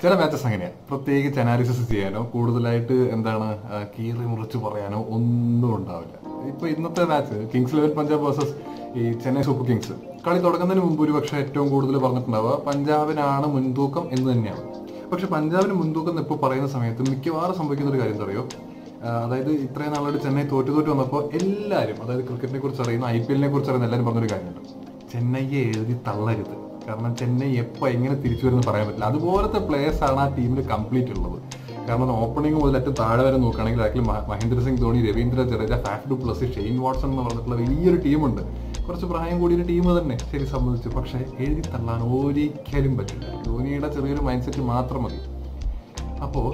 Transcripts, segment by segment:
ചില മാച്ചസ് അങ്ങനെയാണ് പ്രത്യേകിച്ച് അനാലിസിസ് ചെയ്യാനോ കൂടുതലായിട്ട് എന്താണ് ആ, കീറി മുറിച്ച് പറയാനോ ഒന്നും ഉണ്ടാവില്ല ഇപ്പൊ ഇന്നത്തെ match Kings Eleven Punjab versus ഈ ചെന്നൈ സൂപ്പർ കിങ്സ് കളി തുടങ്ങുന്നതിന് മുമ്പ് ഒരു പക്ഷേ ഏറ്റവും കൂടുതൽ പറഞ്ഞിട്ടുണ്ടാവുക പഞ്ചാബിനാണ് മുൻതൂക്കം എന്ന് തന്നെയാണ് പക്ഷെ പഞ്ചാബിന് മുൻതൂക്കം എന്ന് ഇപ്പോൾ പറയുന്ന സമയത്ത് മിക്കവാറും സംഭവിക്കുന്ന ഒരു കാര്യം എന്താ അറിയോ ആ, അതായത് ഇത്രയും നാളായിട്ട് ചെന്നൈ തോറ്റു തോറ്റു വന്നപ്പോൾ എല്ലാവരും അതായത് ക്രിക്കറ്റിനെ കുറിച്ച് അറിയുന്ന ഐ പി എല്ലിനെ കുറിച്ച് അറിയുന്ന എല്ലാവരും പറഞ്ഞൊരു കാര്യമുണ്ട് ചെന്നൈയെ എഴുതി തള്ളരുത് കാരണം ചെന്നൈ എപ്പോൾ എങ്ങനെ തിരിച്ചു വരുമെന്ന് പറയാൻ പറ്റില്ല അതുപോലത്തെ പ്ലേയേഴ്സ് ആണ് ആ ടീമിൽ കംപ്ലീറ്റ് ഉള്ളത് കാരണം ഓപ്പണിംഗ് മുതൽ ഏറ്റവും താഴെ വരെ നോക്കുകയാണെങ്കിൽ actually Mahendra Singh Dhoni Ravindra Jadeja Faf du Plessis Shane Watson എന്ന് പറഞ്ഞിട്ടുള്ള വലിയൊരു ടീമുണ്ട് കുറച്ച് പ്രായം കൂടിയൊരു ടീം തന്നെ ശരി സംബന്ധിച്ചു പക്ഷേ എഴുതി തള്ളാൻ ഒരിക്കലും പറ്റില്ല ധോണിയുടെ ചെറിയൊരു മൈൻഡ് സെറ്റ് മാത്രം മതി അപ്പോൾ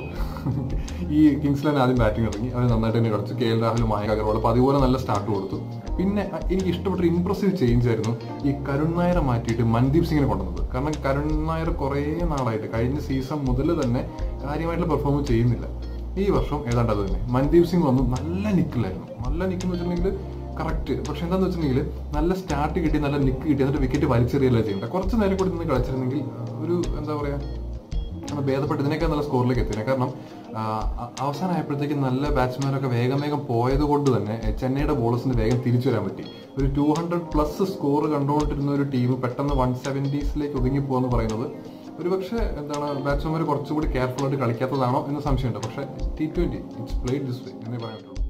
ഈ കിങ്സ്ലാൻ ആദ്യം ബാറ്റിംഗ് ഇറങ്ങി അവർ നന്നായിട്ട് തന്നെ കളിച്ചു കെ എൽ രാഹുൽ മായക അഗർവാൾ അപ്പോൾ അതുപോലെ നല്ല സ്റ്റാർട്ട് കൊടുത്തു പിന്നെ അ- എനിക്ക് ഇഷ്ടപ്പെട്ട ഒരു ഇംപ്രസീവ് ചേഞ്ച് ആയിരുന്നു ഈ കരുൺ നായരെ മാറ്റിയിട്ട് മൻദീപ് സിംഗിനെ കൊണ്ടുവന്നത് കാരണം കരുൺ നായർ കുറേ നാളായിട്ട് കഴിഞ്ഞ സീസൺ മുതൽ തന്നെ കാര്യമായിട്ടുള്ള പെർഫോം ചെയ്യുന്നില്ല ഈ വർഷം ഏതാണ്ട് അത് തന്നെ മൻദീപ് സിംഗ് വന്നു നല്ല നിക്കിലായിരുന്നു നല്ല നിക്ക് എന്ന് വെച്ചിട്ടുണ്ടെങ്കിൽ കറക്റ്റ് പക്ഷെ എന്താന്ന് വെച്ചിട്ടുണ്ടെങ്കിൽ നല്ല സ്റ്റാർട്ട് കിട്ടി നല്ല നിക്ക് കിട്ടി എന്നിട്ട് വിക്കറ്റ് വലിച്ചെറിയല്ല ചെയ്യേണ്ടത് കുറച്ച് നേരം കൂടി നിന്ന് കളിച്ചിരുന്നെങ്കിൽ ഒരു എന്താ പറയാ അത് ഭേദപ്പെട്ട് ഇതിനേക്കാൾ നല്ല സ്കോറിലേക്ക് എത്തിനെ കാരണം ആ, അ- അവസാനമായപ്പോഴത്തേക്ക് നല്ല ബാറ്റ്സ്മാനൊക്കെ വേഗം വേഗം പോയത് കൊണ്ട് തന്നെ എ, ചെന്നൈയുടെ ബോളേഴ്സിന് വേഗം തിരിച്ചു വരാൻ പറ്റി ഒരു ടു ഹൺഡ്രഡ് പ്ലസ് സ്കോർ കണ്ടുകൊണ്ടിരുന്ന ഒരു ടീം പെട്ടെന്ന് വൺ സെവൻറ്റീസിലേക്ക് ഒതുങ്ങി പോകുമെന്ന് പറയുന്നത് ഒരു പക്ഷേ എന്താണ് ബാറ്റ്സ്മാൻമാർ കുറച്ചുകൂടി കെയർഫുൾ ആയിട്ട് കളിക്കാത്തതാണോ എന്ന് സംശയമുണ്ട് പക്ഷേ T twenty it's played this way എന്നേ പറയാൻ പറ്റുള്ളൂ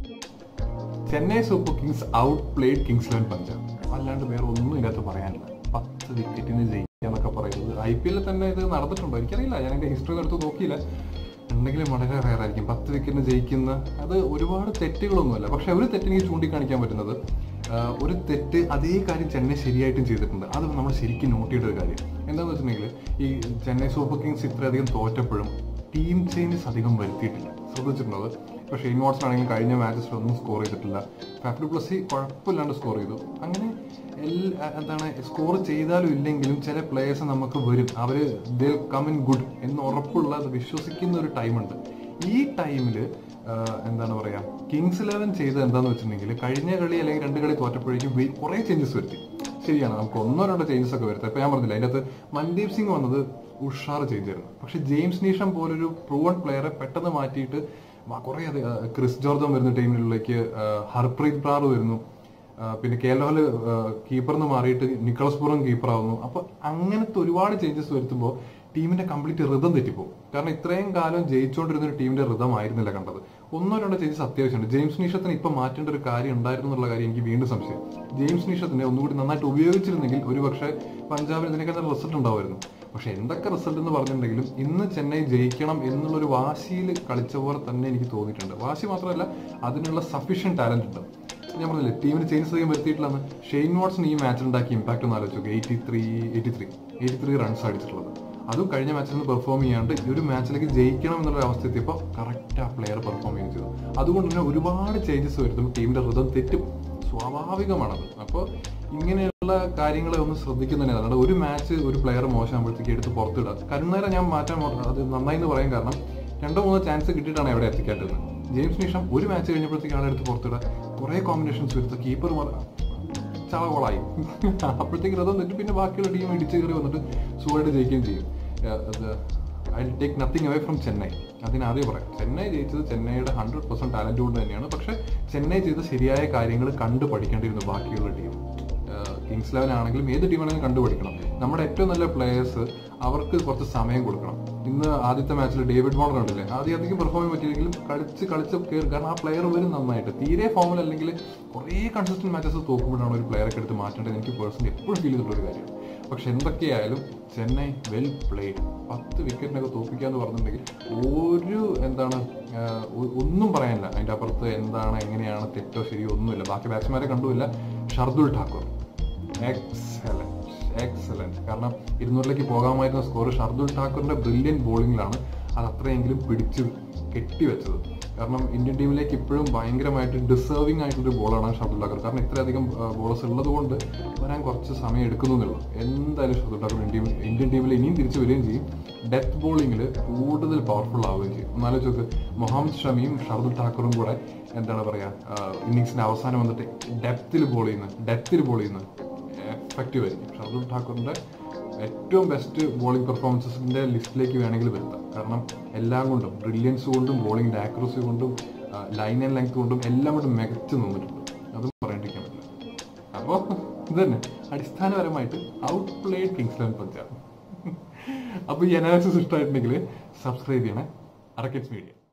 Chennai Super Kings outplayed Kings Eleven Punjab അല്ലാണ്ട് വേറെ ഒന്നും ഇതിനകത്ത് പറയാനില്ല പത്ത് വിക്കറ്റിന് ജയിക്കുക എന്നൊക്കെ പറയുന്നത് ഐ പി എല്ലിൽ തന്നെ ഇത് നടന്നിട്ടുണ്ടോ എനിക്കറിയില്ല ഞാൻ എൻ്റെ ഹിസ്റ്ററി എടുത്ത് നോക്കിയില്ല ഉണ്ടെങ്കിലും വളരെ റയർ ആയിരിക്കും പത്ത് വിക്കറ്റിന് ജയിക്കുന്ന അത് ഒരുപാട് തെറ്റുകളൊന്നുമല്ല പക്ഷെ ഒരു തെറ്റ് എനിക്ക് ചൂണ്ടിക്കാണിക്കാൻ പറ്റുന്നത് ആ, ഒരു തെറ്റ് അതേ കാര്യം ചെന്നൈ ശരിയായിട്ടും ചെയ്തിട്ടുണ്ട് അത് നമ്മൾ ശരിക്കും നോട്ട് ചെയ്ത ഒരു കാര്യം എന്താണെന്ന് വെച്ചിട്ടുണ്ടെങ്കിൽ ഈ ചെന്നൈ സൂപ്പർ കിങ്സ് ഇത്രയധികം തോറ്റപ്പോഴും ടീം ചേഞ്ചസ് അധികം വരുത്തിയിട്ടില്ല ശ്രദ്ധിച്ചിട്ടുള്ളത് ഇപ്പോൾ ഷെയ്ൻ വാട്സൺ ആണെങ്കിൽ കഴിഞ്ഞ മാച്ചസിൽ ഒന്നും സ്കോർ ചെയ്തിട്ടില്ല ഫാഫ്റ്റു പ്ലസ് കുഴപ്പമില്ലാണ്ട് സ്കോർ ചെയ്തു അങ്ങനെ എൽ- എന്താണ് സ്കോർ ചെയ്താലും ഇല്ലെങ്കിലും ചില പ്ലേയേഴ്സ് നമുക്ക് വരും അവർ ദിൽ കം ഇൻ ഗുഡ് എന്ന് ഉറപ്പുള്ള അത് വിശ്വസിക്കുന്ന ഒരു ടൈമുണ്ട് ഈ ടൈമിൽ എന്താണ് പറയാ കിങ്സ് ഇലവൻ ചെയ്തത് എന്താന്ന് വെച്ചിട്ടുണ്ടെങ്കിൽ കഴിഞ്ഞ കളി അല്ലെങ്കിൽ രണ്ട് കളി തോറ്റപ്പോഴേക്കും വെ- കുറേ ചേഞ്ചസ് വരുത്തി ശരിയാണ് നമുക്ക് ഒന്നോ രണ്ടോ ചേഞ്ചസ് ഒക്കെ വരുത്താം ഇപ്പൊ ഞാൻ പറഞ്ഞില്ല അതിൻ്റെ അകത്ത് മൻദീപ് സിംഗ് വന്നത് ഉഷാർ ചേഞ്ച് ആയിരുന്നു പക്ഷെ ജെയിംസ് നീഷം പോലൊരു പ്രൂവൺ പ്ലെയറെ പെട്ടെന്ന് മാറ്റിയിട്ട് മ- കുറേ അത് ആ, ക്രിസ് ജോർജൻ വരുന്ന ടീമിലേക്ക് ആ, ഹർപ്രീത് ബ്രാർ വരുന്നു ആ, പിന്നെ കെ എൽ രാഹുൽ കീപ്പറിന്ന് മാറിയിട്ട് നിക്കോളസ് പുറം കീപ്പർ ആവുന്നു അപ്പൊ അങ്ങനത്തെ ഒരുപാട് ചേഞ്ചസ് വരുത്തുമ്പോൾ ടീമിന്റെ കംപ്ലീറ്റ് ഋതം തെറ്റിപ്പോകും കാരണം ഇത്രയും കാലം ജയിച്ചുകൊണ്ടിരുന്ന ഒരു ടീമിന്റെ ഋതം ആയിരുന്നില്ല കണ്ടത് ഒന്നോ രണ്ടോ ചേഞ്ചസ് അത്യാവശ്യമുണ്ട് ജെയിംസ് നിഷത്തിന് ഇപ്പൊ മാറ്റേണ്ട ഒരു കാര്യം ഉണ്ടായിരുന്നു എന്നുള്ള കാര്യം എനിക്ക് വീണ്ടും സംശയം ജെയിംസ് നിഷത്തിനെ ഒന്നുകൂടി നന്നായിട്ട് ഉപയോഗിച്ചിരുന്നെങ്കിൽ ഒരു പക്ഷേ പഞ്ചാബിന് ഇതിനേക്കാൾ നല്ല റിസൾട്ട് ഉണ്ടാവുമായിരുന്നു പക്ഷെ എന്തൊക്കെ റിസൾട്ട് എന്ന് പറഞ്ഞിട്ടുണ്ടെങ്കിലും ഇന്ന് ചെന്നൈ ജയിക്കണം എന്നുള്ളൊരു വാശിയിൽ കളിച്ച പോലെ തന്നെ എനിക്ക് തോന്നിയിട്ടുണ്ട് വാശി മാത്രമല്ല അതിനുള്ള സഫീഷ്യൻ ടാലന്റ് ഉണ്ട് ഞാൻ പറഞ്ഞില്ലേ ടീമിന് ചേഞ്ചസ് അധികം വരുത്തിയിട്ടില്ലെന്ന് ഷെയ്ൻ വാട്സൺ ഈ മാച്ചിൽ ഉണ്ടാക്കിയ ഇമ്പാക്ട് ഒന്ന് ആലോചിച്ചു eighty three eighty three eighty three runs അടിച്ചിട്ടുള്ളത് അതും കഴിഞ്ഞ മാച്ചിൽ നിന്ന് പെർഫോം ചെയ്യാണ്ട് ഈ ഒരു മാച്ചിലേക്ക് ജയിക്കണം എന്നുള്ള അവസ്ഥ എത്തിയപ്പോൾ കറക്റ്റ് ആ പ്ലെയർ പെർഫോം ചെയ്യുകയും ചെയ്തു അതുകൊണ്ട് തന്നെ ഒരുപാട് ചേഞ്ചസ് വരുത്തുമ്പോൾ ടീമിന്റെ ഋതം തെറ്റും സ്വാഭാവികമാണത് അപ്പോൾ ഇങ്ങനെയുള്ള കാര്യങ്ങളെ ഒന്ന് ശ്രദ്ധിക്കുന്നതന്നെ അല്ലാണ്ട് ഒരു മാച്ച് ഒരു പ്ലെയർ മോശമാകുമ്പോഴത്തേക്ക് എടുത്ത് പുറത്തിടുക കരുന്നേരം ഞാൻ മാറ്റാൻ മോ- അത് നന്നായി എന്ന് പറയാൻ കാരണം രണ്ടോ മൂന്നോ ചാൻസ് കിട്ടിയിട്ടാണ് എവിടെ എത്തിക്കേണ്ടത് ജെയിംസ് നിഷം ഒരു മാച്ച് കഴിഞ്ഞപ്പോഴത്തേക്ക് ആളെ എടുത്ത് പുറത്തിടുക കുറേ കോമ്പിനേഷൻസ് വരുത്തുക കീപ്പർ ചളകോളായി അപ്പോഴത്തേക്ക് രഥം എന്നിട്ട് പിന്നെ ബാക്കിയുള്ള ടീം ഇടിച്ച് കയറി വന്നിട്ട് സുഖമായിട്ട് ജയിക്കുകയും ചെയ്യും I take nothing away from Chennai അതിന് ആദ്യം പറയാം ചെന്നൈ ജയിച്ചത് ചെന്നൈയുടെ ഹൺഡ്രഡ് പെർസെന്റ് ടാലന്റ് കൊണ്ട് തന്നെയാണ് പക്ഷെ ചെന്നൈ ചെയ്ത ശരിയായ കാര്യങ്ങൾ കണ്ടു പഠിക്കേണ്ടിയിരുന്നു ബാക്കിയുള്ള ടീം കിങ്സ് ലെവൻ ആണെങ്കിലും ഏത് ടീമാണെങ്കിലും കണ്ടുപിടിക്കണം നമ്മുടെ ഏറ്റവും നല്ല പ്ലേയേഴ്സ് അവർക്ക് കുറച്ച് സമയം കൊടുക്കണം ഇന്ന് ആദ്യത്തെ മാച്ചിൽ ഡേവിഡ് വാർണർ ഉണ്ടല്ലേ ആദ്യം അധികം പെർഫോം ചെയ്യാൻ പറ്റിയില്ലെങ്കിലും കളിച്ച് കളിച്ച് കയറി കാരണം ആ പ്ലെയർ വരും നന്നായിട്ട് തീരെ ഫോമിൽ അല്ലെങ്കിൽ കുറേ കൺസിസ്റ്റന്റ് മാച്ചസ് തോക്കുമ്പോഴാണ് ഒരു പ്ലെയറൊക്കെ എടുത്ത് മാറ്റേണ്ടത് എനിക്ക് പേഴ്സണലി എപ്പോഴും ഫീൽ ചെയ്തിട്ടുള്ള ഒരു കാര്യം പക്ഷെ എന്തൊക്കെയായാലും ചെന്നൈ വെൽ പ്ലേഡ് പത്ത് വിക്കറ്റിനൊക്കെ തോപ്പിക്കുക എന്ന് പറഞ്ഞിട്ടുണ്ടെങ്കിൽ ഒരു എന്താണ് ആ, ഒ- ഒന്നും പറയാനില്ല അതിൻ്റെ അപ്പുറത്ത് എന്താണ് എങ്ങനെയാണ് തെറ്റോ ശരിയോ ഒന്നുമില്ല ബാക്കി ബാറ്റ്സ്മാരെ കണ്ടുമില്ല ഷർദുൽ ഠാക്കൂർ എക്സലന്റ് എക്സലന്റ് കാരണം ഇരുന്നൂറിലേക്ക് പോകാമായിരുന്ന സ്കോർ ഷർദുൽ ഠാക്കൂറിന്റെ ബ്രില്യൻ ബോളിംഗിലാണ് അത് അത്രയെങ്കിലും പിടിച്ച് കെട്ടിവെച്ചത് കാരണം ഇന്ത്യൻ ടീമിലേക്ക് ഇപ്പോഴും ഭയങ്കരമായിട്ട് ഡിസേർവിംഗ് ആയിട്ടുള്ള ബോളാണ് ഷർദുൽ ഠാക്കൂർ കാരണം ഇത്രയധികം ബോളേഴ്സ് ഉള്ളത് കൊണ്ട് വരാൻ കുറച്ച് സമയം എടുക്കുന്നുള്ളൂ എന്തായാലും ഷർദുൽ ഠാക്കൂർ ഇന്ത്യൻ ഇന്ത്യൻ ടീമിൽ ഇനിയും തിരിച്ചു വരികയും ചെയ്യും ഡെത്ത് ബോളിംഗിൽ കൂടുതൽ പവർഫുൾ ആവുകയും ചെയ്യും ഒന്നാലോചിച്ച് നോക്ക് മുഹമ്മദ് ഷമിയും ഷർദുൽ ഠാക്കൂറും കൂടെ എന്താണ് പറയാ ഇന്നിങ്സിന്റെ അവസാനം വന്നിട്ട് ഡെപ്തിൽ ബോൾ ചെയ്യുന്ന ഡെപ്തിൽ ബോൾ ചെയ്യുന്ന എഫക്റ്റീവ് ആയിരിക്കും ഷർദുൽ ഠാക്കൂറിന്റെ ഏറ്റവും ബെസ്റ്റ് ബോളിംഗ് പെർഫോമൻസസിന്റെ ലിസ്റ്റിലേക്ക് വേണമെങ്കിൽ വരുത്താം കാരണം എല്ലാം കൊണ്ടും ബ്രില്യൻസ് കൊണ്ടും ബോളിംഗ് ആക്യുറസി കൊണ്ടും ലൈൻ ആൻഡ് ലെങ്ത് കൊണ്ടും എല്ലാം കൊണ്ടും മികച്ചു നിന്നിട്ടുണ്ട് അതും പറയാണ്ടിരിക്കാൻ പറ്റില്ല അപ്പോൾ ഇത് തന്നെ അടിസ്ഥാനപരമായിട്ട് outplayed Kings Eleven Punjab അപ്പോൾ ഈ അനാലിസിസ് ഇഷ്ടമായിട്ടുണ്ടെങ്കിൽ സബ്സ്ക്രൈബ് ചെയ്യണേ അറക്കറ്റ്സ് മീഡിയ